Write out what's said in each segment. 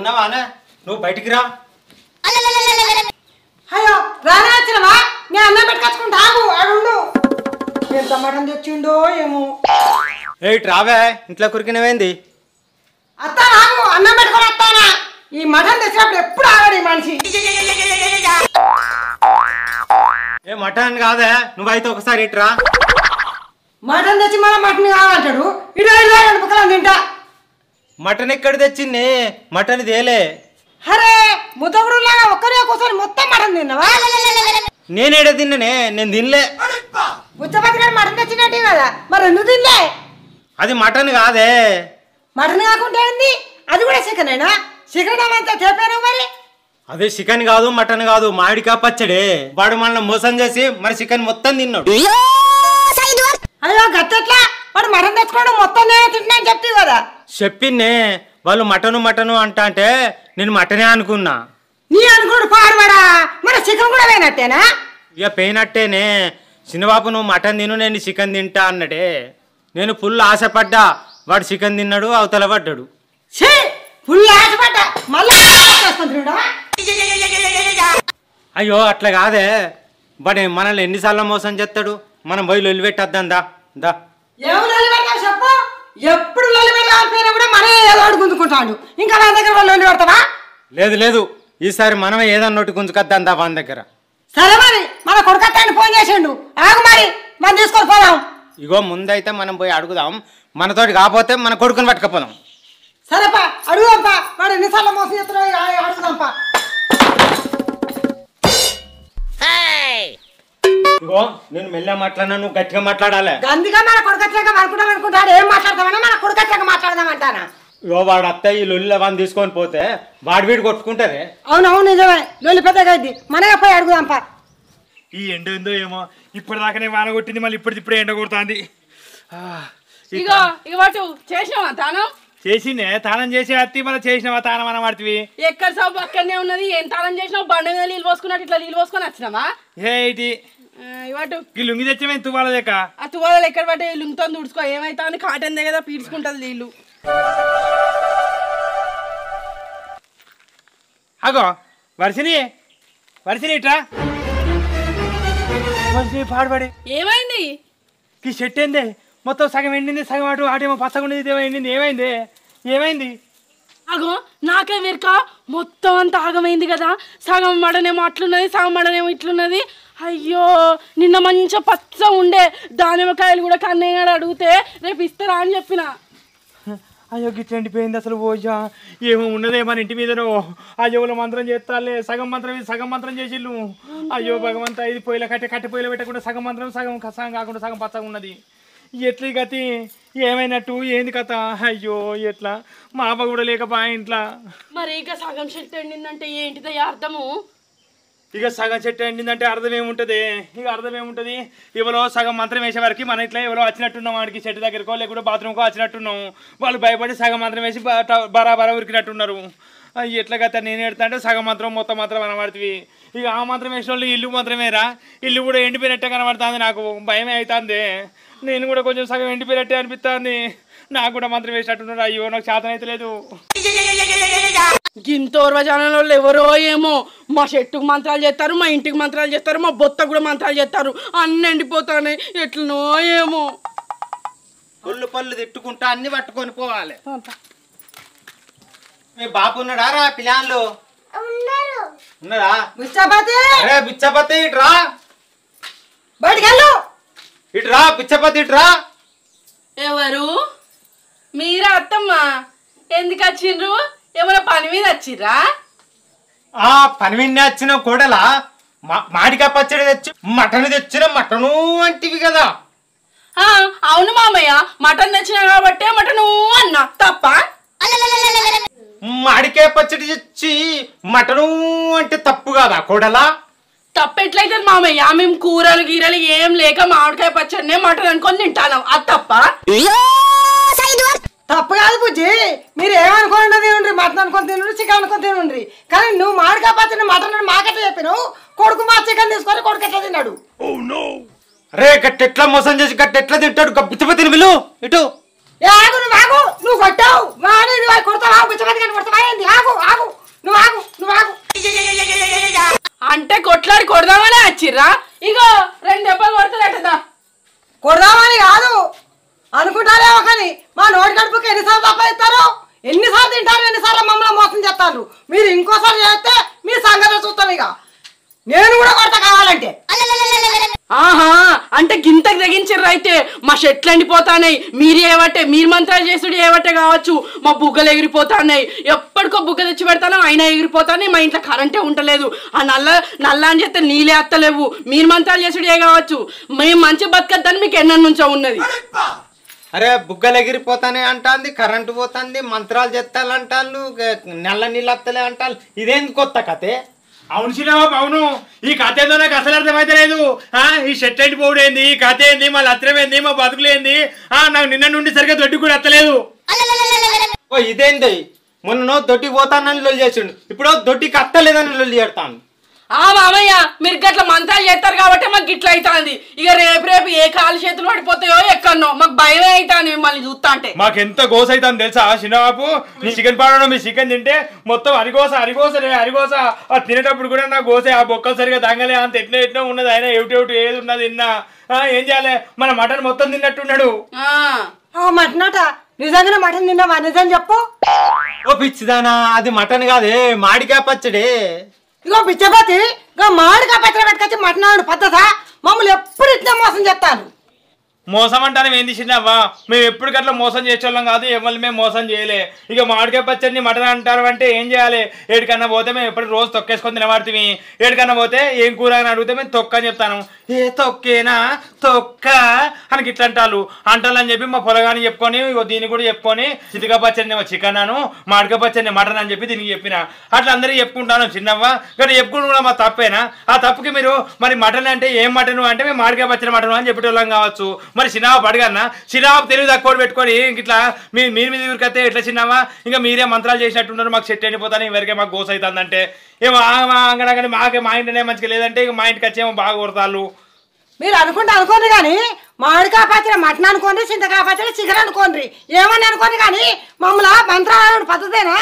ఉన్నావానే నువ్వు బయటికి రా అయ్యో రానా వచ్చినవా నేను అన్నం పెట్టుకొచ్చుకుంటా ఆగు ఆడుండు ఎంత మటన్ తెచ్చిండో ఏమో ఏయ్ రావే ఇంట్లో కురికినవేంది అత్తా ఆగు అన్నం పెట్టుకొని వస్తానా ఈ మటన్ తెచ్చినప్పుడు ఎప్పుడు ఆగడు ఈ మనిషి ఏ మటన్ కాదే నువ్వైతే ఒకసారి ఇట్రా మటన్ తెచ్చి మళ్ళీ మటన్ కావాలంటాడు ఇరవై ఇరవై రెండు ముక్కలు తింటా మటన్ ఎక్కడ తెచ్చింది మటన్ తేలే అరే ముద్దగుడు లాగా ఒక్కరే కూర్చొని మొత్తం మటన్ తిన్నావా నేనేడ తిన్ననే నేను తినలే బుచ్చపతి గారు మటన్ తెచ్చినట్టే కదా మరి ఎందుకు తినలే అది మటన్ కాదే మటన్ కాకుండా ఏంది అది కూడా చికెన్ అయినా చికెన్ అంతా చెప్పాను మరి అదే చికెన్ కాదు మటన్ కాదు మామిడికాయ పచ్చడే వాడు మనల్ని మోసం చేసి మరి చికెన్ మొత్తం తిన్నాడు అయ్యో గట్టెట్లా వాడు మటన్ తెచ్చుకోవడం మొత్తం నేను తింటున్నా అని చెప్తే కదా చెప్పిందే వాళ్ళు మటను మటను అంటా అంటే నేను మటనే అనుకున్నా నీ అనుకోడు పాడుబడా మన చికెన్ కూడా పోయినట్టేనా ఇక పోయినట్టేనే చిన్నబాబు నువ్వు మటన్ తిను నేను చికెన్ తింటా అన్నాడే నేను ఫుల్ ఆశపడ్డా వాడు చికెన్ తిన్నాడు అవతల పడ్డాడు ఛీ ఫుల్ ఆశపడ్డా మళ్ళా చేసుకుంటున్నాడా అయ్యో అట్లా కాదే వాడు మనల్ని ఎన్నిసార్లు మోసం చేస్తాడు మనం పోయి లొల్లి పెట్టద్దాం దా దా ఏమి లొల్లి పెడతావు చెప్పు ఎప్పుడు లొల్లి పెట్టాలిపోయినా కూడా మనమే ఏదో ఒకటి గుంజుకుంటాడు ఇంకా నా దగ్గర వాళ్ళు లొల్లి పెడతావా లేదు లేదు ఈసారి మనమే ఏదన్నా నోటి గుంజుకొద్దాం దా వాని దగ్గర సరే మరి మన కొడుకత్తాన్ని ఫోన్ చేసిండు ఆగు మరి మనం తీసుకొని పోదాం ఇగో ముందైతే మనం పోయి అడుగుదాం మనతోటి కాకపోతే మన కొడుకుని పట్టుకపోదాం సరేపా అడుగుదాంపా వాడు ఎన్నిసార్లు మోసం చేస్తున్నావు అడుగుదాంపా ఇగో నేను మెల్ల మాట్లాడినా నువ్వు గట్టిగా మాట్లాడాలి అందుకే మన కొడుకచ్చాక అనుకుంటాం అనుకుంటాడు ఏం మాట్లాడతామన్నా మన కొడుకచ్చాక మాట్లాడదామంటానా ఇగో వాడు అత్త ఈ లొల్లి వాడిని తీసుకొని పోతే వాడి వీడు కొట్టుకుంటారే అవునవును నిజమే లొల్లి పెద్దగా అయింది మనగా పోయి అడుగుదాంపా ఈ ఎండ ఏందో ఏమో ఇప్పటిదాకానే వాన కొట్టింది మళ్ళీ ఇప్పటి ఇప్పుడే ఎండ కొడుతుంది ఇగో ఇక వాటు చేసినావా తానం చేసిందే తానం చేసి అత్తి మళ్ళీ చేసినవా తానం అన్న పడుతుంది ఎక్కడ సబ్బు అక్కడనే ఉన్నది ఏం తానం చేసినావు బండ మీద నీళ్ళు పోసుకున్నట్టు ఇట్లా నీళ్ళు పోసుకొని వచ్చినావా ఏ ఇటీ ఆ, ఇవాటు ఈ లుంగి తెచ్చమే తువ్వాల లేక ఆ తువాలు ఎక్కడ పట్టే లుంగుతో తుడుచుకో ఏమైతా అని కాటన్ కదా పీల్చుకుంటది నీళ్ళు అగో వర్షిని వర్షిని ఇట్రా వర్షిని పాడుపడి ఏమైంది ఈ షర్ట్ ఏంది మొత్తం సగం ఎండింది సగం అటు అటేమో పచ్చగా ఉండేది ఇదేమో ఎండింది ఏమైంది ఏమైంది అగో నాకే వెరక మొత్తం అంతా ఆగమైంది కదా సగం మడనేమో అట్లున్నది సగం మడనేమో ఇట్లున్నది అయ్యో నిన్న మంచిగా పచ్చ ఉండే దానిమ్మకాయలు కూడా కన్నయ్య గారు అడిగితే రేపు ఇస్తారా అని చెప్పిన అయ్యో గిట్ల ఎండిపోయింది అసలు పోజా ఏమో ఉన్నదే మన ఇంటి మీదనో ఆ చెవుల మంత్రం చేస్తాలే సగం మంత్రం ఇది సగం మంత్రం చేసిల్లు అయ్యో భగవంత ఇది పొయ్యిల కట్టె కట్టె పొయ్యిలో పెట్టకుండా సగం మంత్రం సగం క- సగం కాకుండా సగం పచ్చగా ఉన్నది ఎట్ల ఈ గతి ఏమైనట్టు ఏంది కథ అయ్యో ఎట్లా మా అవ్వ కూడా లేకపోయా ఇంట్లో మరి ఇక సగం షర్ట్ ఎండిందంటే ఏంటిదో అర్థము ఇక సగం చెట్టు ఎండిందంటే అర్థం ఏముంటుంది ఇక అర్థం ఏముంటుంది ఎవరో సగం మంత్రం వేసే వరకు మన ఇట్లా ఎవరో వచ్చినట్టున్నాం వాడికి చెట్టు దగ్గరకో లేకుంటే బాత్రూమ్కో వచ్చినట్టున్నాం వాళ్ళు భయపడి సగం మంత్రం వేసి బ- ట- బరాబరా ఉరికినట్టున్నారు అయ్యి ఎట్లా కదా నేను ఎడతా అంటే సగం మంత్రం మొత్తం మంత్రం కనబడుతుంది ఇక ఆ మంత్రం వేసిన వాళ్ళు ఇల్లు మాత్రమేరా ఇల్లు కూడా ఎండిపోయినట్టే కనబడుతుంది నాకు భయమే అవుతుంది నేను కూడా కొంచెం సగం ఎండిపోయినట్టే అనిపిస్తుంది నాకు కూడా మంత్రం వేసినట్టున్నారు అయ్యో నాకు శాతం అయితే లేదు గింతోర్వజనం వాళ్ళు ఎవరో ఏమో మా చెట్టుకు మంత్రాలు చేస్తారు మా ఇంటికి మంత్రాలు చేస్తారు మా బొత్త కూడా మంత్రాలు చేస్తారు అన్ని ఎండిపోతాయి ఎట్లనో ఏమో పళ్ళు పళ్ళు తిట్టుకుంటా అన్ని పట్టుకొని పోవాలి మీ బాపు ఉన్నాడా రా పిల్లాన్లు ఉన్నారా ముస్తాపతి అరే బిచ్చపతి ఇట్రా బయటికి వెళ్ళు ఇట్రా బిచ్చపతి ఇట్రా ఎవరు మీరా అత్తమ్మ ఎందుకు వచ్చిండ్రు ఏమైనా పని మీద వచ్చిర్రా ఆ పని విన్న వచ్చిన కోడలా మా- మామిడికాయ పచ్చడి తెచ్చి మటన్ తెచ్చిన మటను అంటివి కదా ఆ, అవును మామయ్య మటన్ తెచ్చినా కాబట్టే మటను అన్నా తప్ప మామిడికాయ పచ్చడి తెచ్చి మటను అంటే తప్పు కదా కోడలా తప్పెట్లయితే మామయ్య మేము కూరలు గీరలు ఏం లేక మామిడికాయ పచ్చడినే మటన్ అనుకొని తింటాను అది తప్ప తప్పు కాదు బుజ్జి మీరు ఏమనుకోండి తినండి మటన్ అనుకొని తినండి చికెన్ అనుకొని తినండి కానీ నువ్వు మామిడికాయ పచ్చడి మటన్ అని మాకెట్లా చెప్పినావు కొడుకు మా చికెన్ తీసుకొని కొడుకు ఎట్లా తిన్నాడు అరే గట్టెట్లా మోసం చేసి గట్టెట్లా తింటాడు గ- బిచ్చపతిని విలు ఇటు ఏ ఆగు నువ్వు ఆగు నువ్వు కొట్టావు వాడు నువ్వు కొడతావా బిచ్చమతి కానీ కొడతావా ఏంది ఆగు ఆగు నువ్వు ఆగు నువ్వు ఆగు అంటే కొట్లాడి కొడదామనే వచ్చిర్రా ఇగో రెండు దెబ్బలు కొడతాడటదా కొడదామని కాదు అనుకుంటారేమో కానీ మా నోటి కడుపుకి ఎన్నిసార్లు సంపాదిస్తారు ఎన్నిసార్లు తింటారు ఎన్నిసార్లు మమ్మల్ని మోసం చేస్తారు మీరు ఇంకోసారి చేస్తే మీ సంగతి చూస్తాం ఇక నేను కూడా కొడతా కావాలంటే ఆహా అంటే గింతకు తెగించిర్రు అయితే మా షెట్లు ఎండిపోతానాయి మీరు ఏవట్టే మీరు మంత్రాలు చేసుడు ఏవట్టే కావచ్చు మా బుగ్గలు ఎగిరిపోతానాయి ఎప్పటికో బుగ్గ తెచ్చి పెడతానో అయినా ఎగిరిపోతానే మా ఇంట్లో కరెంటే ఉండలేదు ఆ నల్ల నల్ల అని చెప్తే నీళ్ళే అత్తలేవు మీరు మంత్రాలు చేసుడు ఏ కావచ్చు మేము మంచి బతకద్దని మీకు ఎన్న నుంచో ఉన్నది అరే బుగ్గలు ఎగిరిపోతానే అంటాంది కరెంటు పోతుంది మంత్రాలు చెత్తాలంటాను నల్ల నీళ్ళు వస్తలే అంటాను ఇదేంది కొత్త కథే అవును చిన్నబాబు అవును ఈ కథ ఏందో నాకు అసలు అర్థమైతే లేదు ఆ, ఈ షర్ట్ ఏంటి పోవుడు ఏంది ఈ కథ ఏంది మా లత్రం ఏంది మా బతుకులు ఏంది ఆ, నాకు నిన్న నుండి సరిగ్గా దొడ్డి కూడా ఎత్తలేదు ఓ ఇదేంది మొన్న దొడ్డికి పోతానని లొల్లి చేసిండు ఇప్పుడు దొడ్డికి అత్తలేదని లొల్లి చేస్తాను ఆ మామయ్య మీరు గట్ల మంత్రాలు చేస్తారు కాబట్టి మాకు గిట్ల అవుతుంది ఇక రేపు రేపు ఏ కాలు చేతులు పడిపోతాయో ఎక్కడనో మాకు భయమే అవుతుంది మిమ్మల్ని చూస్తా అంటే మాకు ఎంత గోస అవుతుంది తెలుసా చిన్నబాబు నీ చికెన్ పాడడం మీ చికెన్ తింటే మొత్తం అరిగోస అరిగోస రే అరిగోస ఆ తినేటప్పుడు కూడా నా గోస ఆ బొక్కలు సరిగా తంగలే అంత ఎట్లా ఎట్లా ఉన్నది ఆయన ఏమిటి ఏమిటి ఏది ఉన్నది తిన్నా ఆ, ఏం చేయాలి మన మటన్ మొత్తం తిన్నట్టున్నాడు ఆ, ఆ మటనట నిజంగానే మటన్ తిన్నావా నిజం చెప్పు ఓ పిచ్చిదానా అది మటన్ కాదే మాడికాయ పచ్చడే ఇగో పిచ్చబతి ఇగో మామిడికాయ పచ్చడి పెట్టుకొచ్చి మటన్ ఆడు పద్ధత మమ్మల్ని ఎప్పుడు ఇట్లా మోసం చేస్తాను మోసం అంటానే ఏం తీసినావా మేము ఎప్పుడు గట్లా మోసం చేసేవాళ్ళం కాదు ఎవరిని మేము మోసం చేయలే ఇక మామిడికాయ పచ్చడిని మటన్ అంటారు అంటే ఏం చేయాలి ఏడికన్నా పోతే మేము ఎప్పుడు రోజు తొక్కేసుకొని తినబడుతుంది ఏడికన్నా పోతే ఏం కూర అని అడిగితే మేము తొక్క అని చెప్తాను ఏ తొక్కేనా తొక్క అని ఇట్లా అంటారు అంటారు అని చెప్పి మా పొలగాని చెప్పుకొని ఇగో దీన్ని కూడా చెప్పుకొని చితికా పచ్చడిని చికెన్ అను మామిడికాయ పచ్చడిని మటన్ అని చెప్పి దీనికి చెప్పిన అట్లా అందరికీ చెప్పుకుంటాను చిన్నవ్వ కానీ చెప్పుకుంటూ కూడా మా తప్పేనా ఆ తప్పుకి మీరు మరి మటన్ అంటే ఏం మటన్ అంటే మేము మామిడికాయ పచ్చడి మటన్ అని చెప్పేటోళ్ళం కావచ్చు మరి చిన్నబాబు అడగన్నా చిన్నబాబు తెలివి తక్కువ పెట్టుకొని ఇట్లా మీ మీరు మీద ఊరికైతే ఎట్లా చిన్నవా ఇంకా మీరే మంత్రాలు చేసినట్టున్నారు మాకు చెట్టు ఎండిపోతాను ఎవరికే మాకు గోస అవుతుందంటే ఏమో అంగనగానే మాకే మా ఇంటనే మంచిగా లేదంటే ఇక మా ఇంటికి వచ్చేమో బాగా కొడతాళ్ళు మీరు అనుకుంటే అనుకోండి కానీ మామిడికాయ పచ్చడి మటన్ అనుకోండి చింతకాయ పచ్చడి చికెన్ అనుకోండి ఏమని అనుకోండి కానీ మమ్మల్ని మంత్రాలు పద్ధతేనా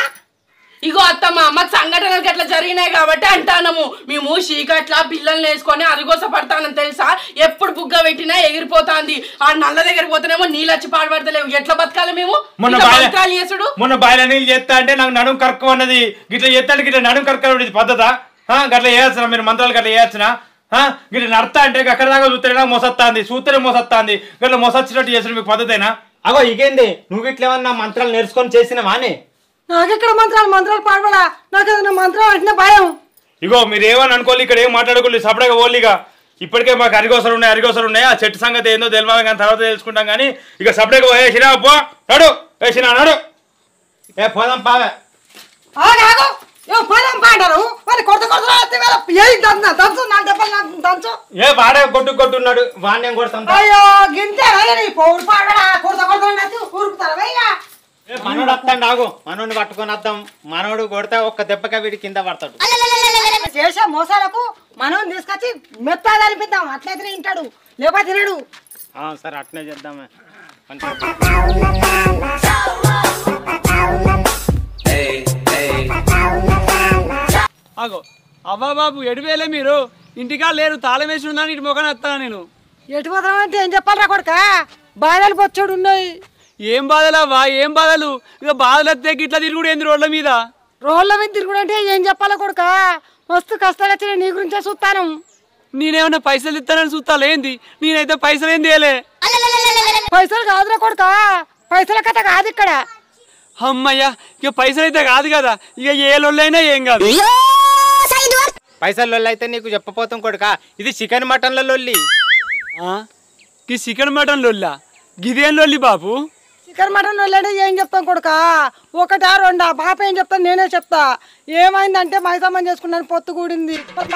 ఇగో అత్తమ్మ మాకు సంఘటనలు గట్లా జరిగినాయి కాబట్టి అంటానము మేము చీకట్ల పిల్లల్ని వేసుకొని అరిగోస పడతానని తెలుసా ఎప్పుడు బుగ్గ పెట్టినా ఎగిరిపోతాంది ఆ నల్ల దగ్గర పోతేనేమో నీళ్ళు వచ్చి పాడుపడతలేవు ఎట్లా బతకాలి మేము మొన్న ఇంకా బాగా- మంత్రాలు చేసుడు మొన్న బాయిల నీళ్ళు చేస్తా అంటే నాకు నడుం కరక్క ఉన్నది గిట్లా చేస్తాడు గిట్లా నడుం కరక్క ఇది పద్ధత గట్లా చేయొచ్చునా మీరు మంత్రాలు గట్లా చేయొచ్చునా గిట్లా నడతా అంటే అక్కడ దాకా చూస్తేనే మోసొత్తాంది చూస్తేనే మోసొత్తాంది గట్లా మోసొచ్చినట్టు చేసిన మీకు పద్ధతేనా అగో ఇగేంది నువ్వు ఇట్లా ఏమన్నా మంత్రాలు నేర్చుకొని చేసినవానే నాకెక్కడ మంత్రాలు మంత్రాలు పాడబడా నాకు ఏదైనా మంత్రం అంటే భయం ఇగో మీరు ఏమని అనుకోవాలి ఇక్కడ ఏం మాట్లాడుకోలేదు సపరేట్గా ఓన్లీగా ఇప్పటికే మాకు అరిగోసలు ఉన్నాయి అరిగోసలు ఉన్నాయి ఆ చెట్టు సంగతి ఏందో తెలియాలి కానీ తర్వాత తెలుసుకుంటాం కానీ ఇక సపరేట్గా ఏ సినా పో నడు ఏ సినా నడు ఏ పోదాం పావే ఆగాగు ఏ పోదాం పాడారు మరి కొడత కొడత ఏ దంచు దంచు నా దెబ్బలు నాకు దంచు ఏ వాడే కొట్టు కొట్టున్నాడు వాడిని కొడతాం తా. అయ్యో గింతే నీ పౌరు పాడడా కొడత కొడత ఊరుకుతారా ఇక ఏ మనోడు వస్తాడు ఆగు మనోడిని పట్టుకొని వద్దాం మనోడు కొడితే ఒక్క దెబ్బగా వీడి కింద పడతాడు చేసే మోసాలకు మనం తీసుకొచ్చి మెత్తా కనిపిద్దాం అట్లయితే తింటాడు లేకపోతే తినడు ఆ, సరే అట్నే చేద్దామే అగో అవ్వా బాబు ఎడివేలే మీరు ఇంటికా లేరు తాళం వేసి ఉన్నాను ఇటు మొక్కన వస్తాను నేను ఎటు పోతామంటే ఏం చెప్పాలరా కొడుక బాధలు బొచ్చుడు ఉన్నాయి ఏం బాధలు అవ్వా ఏం బాధలు ఇక బాధలు వస్తే ఇట్లా తిరుగుడు ఏంది రోడ్ల మీద రోడ్ల మీద తిరుగుడు అంటే ఏం చెప్పాలా కొడుక మస్తు కష్టాలు వచ్చినాయి నీ గురించే చూస్తాను నేనేమన్నా పైసలు ఇస్తానని చూస్తాను ఏంది నేనైతే పైసలు ఏం తేలే పైసలు కాదురా కొడుక పైసల కథ కాదు ఇక్కడ అమ్మయ్యా ఇక పైసలు అయితే కాదు కదా ఇక ఏ లొల్లైనా ఏం కాదు పైసలు లొల్లి అయితే నీకు చెప్పపోతాం కొడుక ఇది చికెన్ మటన్ల లొల్లి ఆ? ఈ చికెన్ మటన్ లొల్లా గిదేం లొల్లి బాబు చికెన్ మటన్ వెళ్ళండి ఏం చెప్తాం కొడుక ఒకటా రెండా పాప ఏం చెప్తాను నేనే చెప్తా ఏమైందంటే మైసమ్మని చేసుకున్నాను పొత్తు కూడింది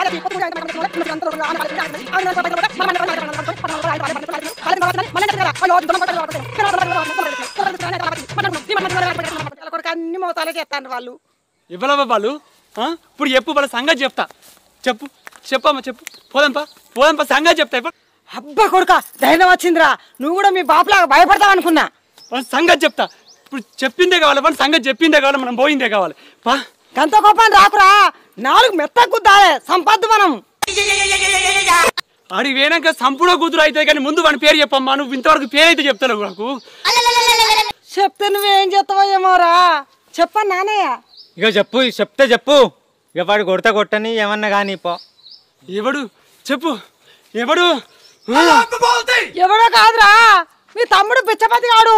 కొడుక అన్ని మోసాలే చేస్తాను వాళ్ళు ఇవ్వలవ్వ వాళ్ళు ఆ? ఇప్పుడు చెప్పు వాళ్ళ సంగతి చెప్తా చెప్పు చెప్పమ్మా చెప్పు పోదంపా పోదంపా సంగతి చెప్తా ఇప్పుడు అబ్బా కొడుక ధైర్యం వచ్చిందిరా నువ్వు కూడా మీ బాపులాగా భయపడతావు అనుకున్నా వాళ్ళ సంగతి చెప్తా ఇప్పుడు చెప్పిందే కావాలి వాళ్ళ సంగతి చెప్పిందే కావాలి మనం పోయిందే కావాలి పా గంత కోపాన్ని రాకురా నాలుగు మెత్త గుద్దాలే సంపద్దు మనం ఆడికి పోయినాక సంపూర్ణ కూతురు అయితే కానీ ముందు వాని పేరు చెప్పమ్మా నువ్వు ఇంతవరకు పేరు అయితే చెప్తావు నాకు చెప్తే నువ్వేం చేస్తావో ఏమోరా చెప్పను నానయ్య ఇక చెప్పు చెప్తే చెప్పు ఇక వాడు కొడతా కొట్టని ఏమన్నా కానీ పో ఎవడు చెప్పు ఎవడు ఆ, ఎవడో కాదురా మీ తమ్ముడు పిచ్చపతి గాడు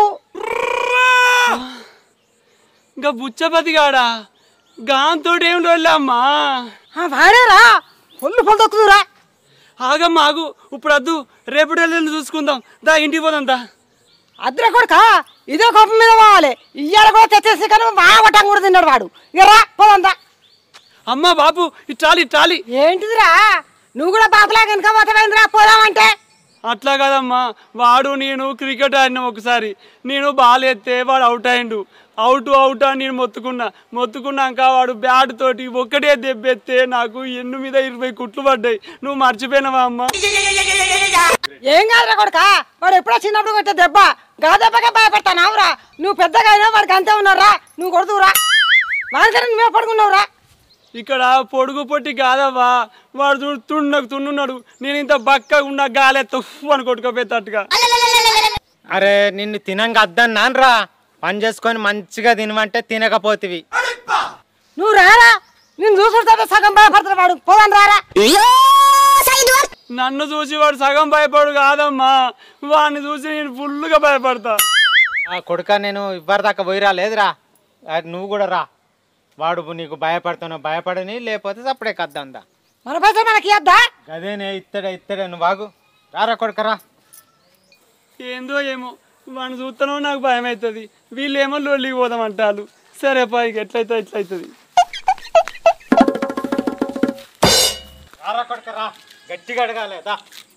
ఇంకా బుచ్చపతి గాడా గాంతో ఏం అమ్మా ఆ, వాడేరా పొల్లు పొలు తొక్కుదురా ఆగమ్మా ఆగు ఇప్పుడు వద్దు రేపటి వెళ్ళి చూసుకుందాం దా ఇంటికి పోదాం దా అద్దర కొడుక ఇదే కోపం మీద పోవాలి ఇయ్యాల కూడా తెచ్చేసి కానీ బాగా కొట్టం కూడా తిన్నాడు వాడు ఇక రా పోదంతా అమ్మా బాపు ఇట్రాలి ఇట్రాలి ఏంటిదిరా నువ్వు కూడా బాపులా కనుక పోతావేంద్రా పోదామంటే అట్లా కదమ్మా వాడు నేను క్రికెట్ ఆడినాం ఒకసారి నేను బాల్ ఎత్తే వాడు అవుట్ అయిండు అవుట్ అవుట్ అని నేను మొత్తుకున్నా మొత్తుకున్నాక వాడు బ్యాట్ తోటి ఒక్కటే దెబ్బెత్తే నాకు ఎన్ను మీద ఇరవై కుట్లు పడ్డాయి నువ్వు మర్చిపోయినావా అమ్మా ఏం కాదురా కొడుక వాడు ఎప్పుడో చిన్నప్పుడు కొట్టే దెబ్బ గా దెబ్బకే భయపడతానావురా నువ్వు పెద్దగా అయినా వాడికి అంతే ఉన్నారా నువ్వు కొడుతురా వాడికన్నా నువ్వే పడుకున్నావురా ఇక్కడ పొడుగు పొట్టి కాదవ్వా వాడు చూడు తున్నకు తున్నున్నాడు నేను ఇంత బక్కగా ఉన్న గాలెత్త ఉఫ్ అని కొట్టుకోపోయేటట్టుగా అరే నిన్ను తినంగా అద్దన్నాను రా పని చేసుకొని మంచిగా తినమంటే తినకపోతివి నువ్వు రారా నేను చూసుకుంటే సగం భయపడతాడు వాడు పోదాం రారా నన్ను చూసి వాడు సగం భయపడు కాదమ్మా వాడిని చూసి నేను ఫుల్గా భయపడతా ఆ కొడుక నేను ఇవ్వరిదాకా పోయిరా లేదురా ఆ, నువ్వు కూడా రా వాడు నీకు భయపడుతున్నావు భయపడని లేకపోతే అప్పుడే కద్దందా మన పైసలు మనకి ఇద్దా గదేనే ఇత్తడే ఇత్తడే నువ్వు బాగు రారా కొడుకరా ఏందో ఏమో వాడిని చూస్తానో నాకు భయం అవుతుంది వీళ్ళు ఏమో లొల్లికి పోదాం అంటారు సరే పైకి ఎట్లయితే ఎట్లయితుంది రారా కొడుకరా గట్టిగా అడగాలేదా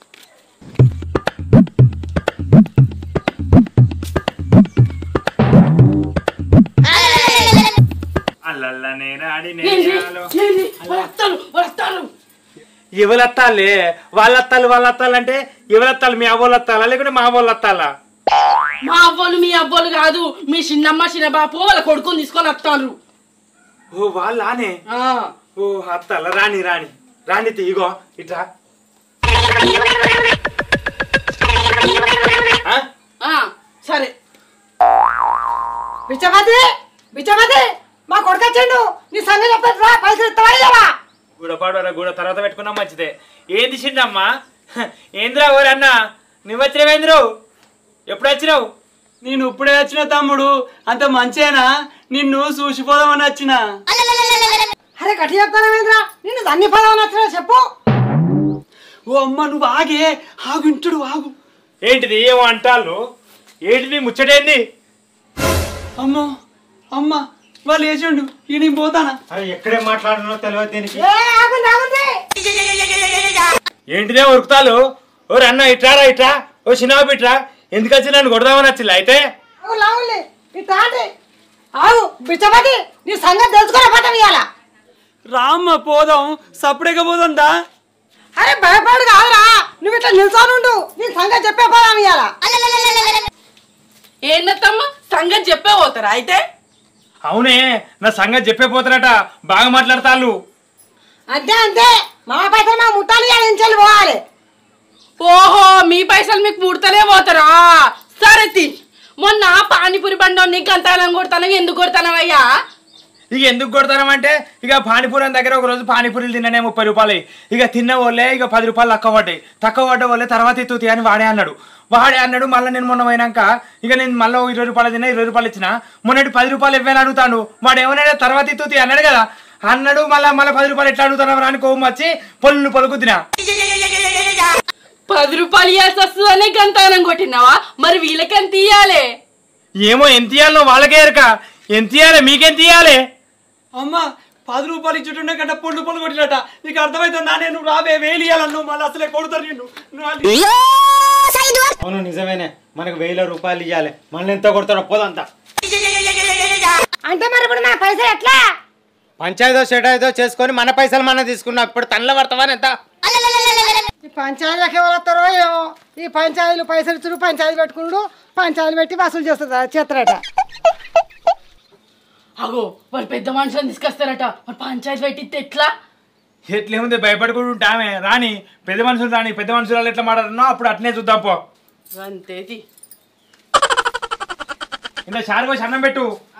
అల్లల్లనే రాడి వస్తారు వస్తారు ఎవలత్తాలే వాళ్ళత్తాలు వాళ్ళత్తాలు అంటే ఎవలత్తాలు మీ అవ్వలత్తాలా లేకుంటే మా అవ్వలత్తాలా మా అవ్వలు మీ అవ్వలు కాదు మీ చిన్నమ్మ చిన్నబాపు వాళ్ళ కొడుకుని తీసుకొని వస్తారు ఓ వాళ్ళానే ఓ అత్తాల రాణి రాణి రాణి తీ, ఇగో ఇట్రా ఆ? సరే బిచ్చపతి బిచ్చపతి మా కొడుకు వచ్చిండు నీ సంగతి చెప్తాడు రా పైసలు ఇస్తావా ఇయ్యవా? గూడపాడు గూడ తర్వాత పెట్టుకున్నా మంచిదే ఏంది చిన్నమ్మా ఏంద్రా ఓరన్నా నువ్వు వచ్చినవేంద్రు ఎప్పుడు వచ్చినావు నేను ఇప్పుడే వచ్చిన తమ్ముడు అంత మంచేనా నిన్ను చూసిపోదామని వచ్చిన అరే గట్టి చెప్తానేంద్రా నిన్ను అన్ని పదవి నచ్చినా చెప్పు ఓ అమ్మ నువ్వు ఆగే ఆగు ఇంటుడు ఆగు ఏంటిది ఏమో అంటాళ్ళు ఏంటిది ముచ్చటేంది అమ్మో అమ్మ వాళ్ళు వేసిండు ఈ నేను పోతానా అరే ఎక్కడే మాట్లాడనో తెలియదు దీనికి ఏ ఆగుంది ఆగుంది ఏంటిదే ఉరుకుతాలు ఓ అన్న ఇట్రారా ఇట్రా ఓ చిన్న ఇట్రా ఎందుకు వచ్చి నన్ను కొడదామని వచ్చిల్లా అయితే ఆగు లాగుంది ఇట్లా అంటే ఆగు బిచ్చపతి నీ సంగతి తెలుసుకునే పట్టం ఇయ్యాల రామ్మ పోదాం సప్పుడేగా పోదాం దా అరే భయపడు కాదురా నువ్వు ఇట్లా నిల్చోనుండు నీ సంగతి చెప్పే పోదాం ఇయ్యాల ఏందత్తమ్మ సంగతి చెప్పే పోతారా అయితే అవునే నా సంగతి చెప్పే పోతారట బాగా మాట్లాడతాళ్ళు అంతే అంతే మా పైసలు మా ముట్టాలి ఇంచెల్లి పోవాలి ఓహో మీ పైసలు మీకు పుడతలే పోతారా సరే తి మొన్న పానీపూరి బండి నీకు అంతానం కొడతాను ఎందుకు కొడతానవయ్యా ఇక ఎందుకు కొడతామంటే ఇక పానీపూరం దగ్గర ఒక రోజు పానీపూరీలు తిన్ననే ముప్పై రూపాయలు ఇక తిన్న వాళ్ళే ఇక పది రూపాయలు తక్కువ పడ్డాయి తక్కువ పడ్డ వాళ్ళే తర్వాత ఎత్తుతి అని వాడే అన్నాడు వాడే అన్నాడు మళ్ళీ నేను మొన్న పోయినాక ఇక నేను మళ్ళీ ఇరవై రూపాయలు తిన్నా ఇరవై రూపాయలు ఇచ్చిన మొన్నటి పది రూపాయలు ఇవ్వని అడుగుతాను వాడు ఏమన్నాడు తర్వాత ఎత్తుతి అన్నాడు కదా అన్నాడు మళ్ళీ మళ్ళీ పది రూపాయలు ఎట్లా అడుగుతున్నావు అని కోపం వచ్చి పొల్లు పలుకు తినా పది రూపాయలు ఇవ్వాల్సి వస్తుందనే గంతానం కొట్టినావా మరి వీళ్ళకి ఎంత ఇయ్యాలి ఏమో ఎంత ఇయ్యాలో వాళ్ళకే ఎరక ఎంత ఇయ్యాలి మీకెంత ఇయ్యాలి అమ్మ పది రూపాయలు ఇచ్చుండే కంటే పొళ్ళు పొళ్ళు కొట్టినట నీకు అర్థమవుతుందా నేను నువ్వు రావే వేలు ఇవ్వాలన్నావు మళ్ళీ అసలే కొడుతారు నిన్ను నువ్వు అది- అవును నిజమేనే మనకు వేల రూపాయలు ఇవ్వాలి మళ్ళీ ఎంత కొడతాడో పోదంతా అంటే మరి ఇప్పుడు నా పైసలు ఎట్లా పంచాయతో సెటైదో చేసుకొని మన పైసలు మనం తీసుకున్నాం ఇప్పుడు తనలో పడతావని ఎంత ఈ పంచాయతీలకు ఎవరు వస్తారో ఏమో ఈ పంచాయతీలు పైసలు ఇచ్చుడు పంచాయతీ పెట్టుకున్నాడు పంచాయతీలు పెట్టి వసూలు చేస్తుంది చేస్తారట అగో వాళ్ళు పెద్ద మనుషులను తీసుకొస్తారట మరి పంచాయతీ పెట్టిస్తే ఎట్లా ఎట్లేముంది భయపడుకుంటూ ఉంటామే రాని పెద్ద మనుషులు రాని పెద్ద మనుషులు వాళ్ళు ఎట్లా మాట్లాడుతున్నావు అప్పుడు అట్నే చూద్దాం పో అంతేది ఇంత షారుగా అన్నం పెట్టు ఆ